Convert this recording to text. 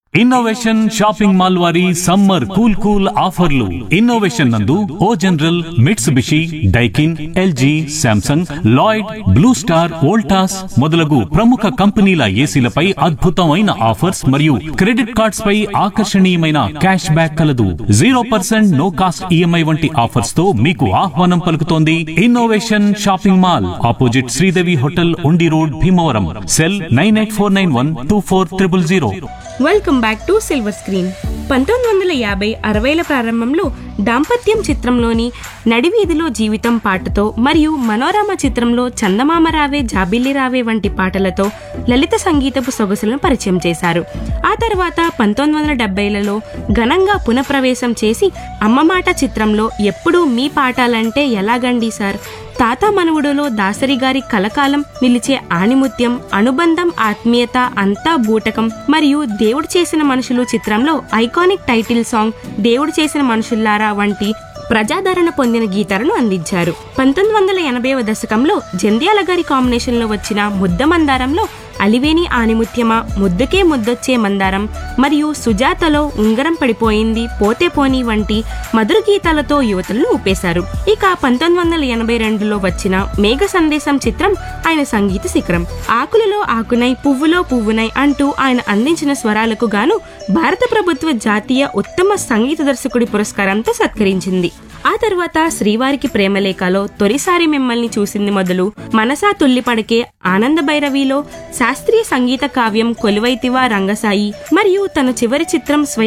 innovation shopping mall వారి summer cool cool ఆఫర్లు innovation నందు O General Mitsubishi Daikin L G Samsung Lloyd Blue Star Voltas మొదలగు ప్రముఖ కంపెనీల ఏసీలపై అద్భుతమైన ఆఫర్స్ మరియు క్రెడిట్ కార్డ్స్ పై ఆకర్షణీయమైన క్యాష్ బ్యాక్ కలదు zero percent no cost E M I వంటి ఆఫర్స్ తో మీకు ఆహ్వానం పలుకుతోంది innovation shopping mall opposite Sridevi hotel Undi road Bhimavaram cell nine eight four nine one two four triple zero welcome back to silver screen పంతొమ్మిది వందల యాభై అరవైల ప్రారంభంలో దాంపత్యం చిత్రంలోని నడివీధిలో జీవితం పాటతో మరియు మనోరమ చిత్రంలో చందమామ రావే జాబిల్లి రావే వంటి పాటలతో లలిత సంగీతపు సొగసులను పరిచయం చేశారు ఆ తర్వాత పంతొమ్మిది వందల డెబ్బైలలో ఘనంగా పునఃప్రవేశం చేసి అమ్మమాట చిత్రంలో ఎప్పుడూ మీ పాటాలంటే ఎలాగండి సార్ తాత మనవుడులో దాసరి గారి కలకాలం నిలిచే ఆణిముత్యం అనుబంధం ఆత్మీయత అంతా బూటకం మరియు దేవుడు చేసిన మనుషులు చిత్రంలో ఐకానిక్ టైటిల్ సాంగ్ దేవుడు చేసిన మనుషుల్లారా వంటి ప్రజాదరణ పొందిన గీతాలను అందించారు పంతొమ్మిది వందల ఎనభైవ దశకంలో జంధ్యాల గారి కాంబినేషన్లో వచ్చిన ముద్ద మందారంలో అలివేని ఆనిముత్యమ ముద్దుకే ముద్దొచ్చే మందారం మరియు సుజాతలో ఉంగరం పడిపోయింది పోతే పోని వంటి మధుర గీతాలతో యువతలను ఊపేశారు ఇక పంతొమ్మిది వందల ఎనభై రెండులో వచ్చిన మేఘ సందేశం చిత్రం ఆయన సంగీత శిఖరం ఆకులలో ఆకునై పువ్వులో పువ్వునై అంటూ ఆయన అందించిన స్వరాలకు గాను భారత ప్రభుత్వ జాతీయ ఉత్తమ సంగీత దర్శకుడి పురస్కారంతో సత్కరించింది ఆ తర్వాత శ్రీవారికి ప్రేమలేఖలో తొలిసారి మిమ్మల్ని చూసింది మొదలు మనసా తుల్లిపడకే ఆనంద భైరవిలో శాస్త్రీయ సంగీత కావ్యం కొలువైతివా రంగసాయి మరియు తన చివరి చిత్రం స్వయం